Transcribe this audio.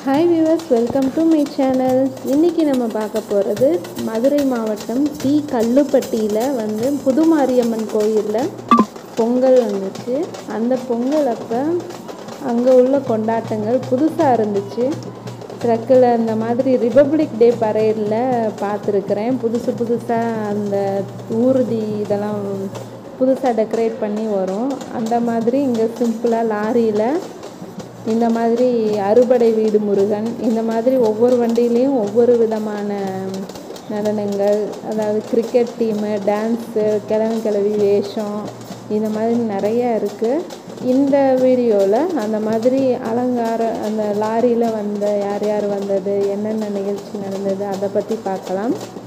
hi viewers welcome to my channel இன்றைக்கி நம்ம பார்க்க போகிறது மதுரை மாவட்டம் டி கல்லுப்பட்டியில் வந்து புது மாரியம்மன் கோயிலில் பொங்கல் வந்துச்சு அந்த பொங்கல் அப்போ அங்கே உள்ள கொண்டாட்டங்கள் புதுசாக இருந்துச்சு ட்ரக்கில் இந்த மாதிரி ரிபப்ளிக் டே பரேடில் பார்த்துருக்குறேன் புதுசு புதுசாக அந்த ஊர்தி இதெல்லாம் புதுசாக டெக்கரேட் பண்ணி வரும் அந்த மாதிரி இங்கே சிம்பிளாக லாரியில் இந்த மாதிரி அறுபடை வீடு முருகன் இந்த மாதிரி ஒவ்வொரு வண்டியிலையும் ஒவ்வொரு விதமான நடனங்கள் அதாவது கிரிக்கெட் டீமு டான்ஸு கிழவன் கிழவி வேஷம் இந்த மாதிரி நிறைய இருக்குது இந்த வீடியோவில் அந்த மாதிரி அலங்கார அந்த லாரியில் வந்த யார் யார் வந்தது என்னென்ன நிகழ்ச்சி நடந்தது அதை பற்றி பார்க்கலாம்